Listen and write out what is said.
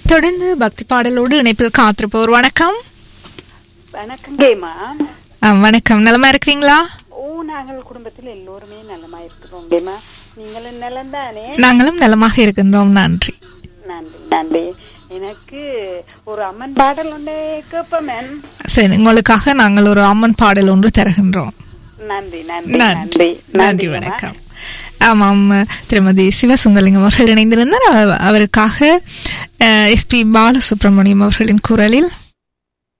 தொடர்ந்து பக்தி பாடலோடு இணைப்பில் காத்திருப்போர் வணக்கம் வணக்கங்கேம்மா ஆ, வணக்கம் நலமா இருக்கிறீங்களா ஓ நாங்கள் குடும்பத்தில் எல்லோருமே நலமா இருக்கிறோங்கேம்மா நீங்களும் நலம் தானே நாங்களும் நலமாக இருக்கின்றோம் நன்றி நன்றி நன்றி எனக்கு ஒரு அம்மன் பாடல் ஒன்று கேட்பமேன் சரி உங்களுக்காக நாங்கள் ஒரு அம்மன் பாடல் ஒன்று தருகின்றோம் நன்றி நன்றி நன்றி நன்றி நன்றி வணக்கம் ஆமாம் திருமதி சிவசுந்தலிங்கம் அவர்கள் இணைந்திருந்தார் அவ- அவருக்காக எஸ்பி பாலசுப்ரமணியம் அவர்களின் குரலில்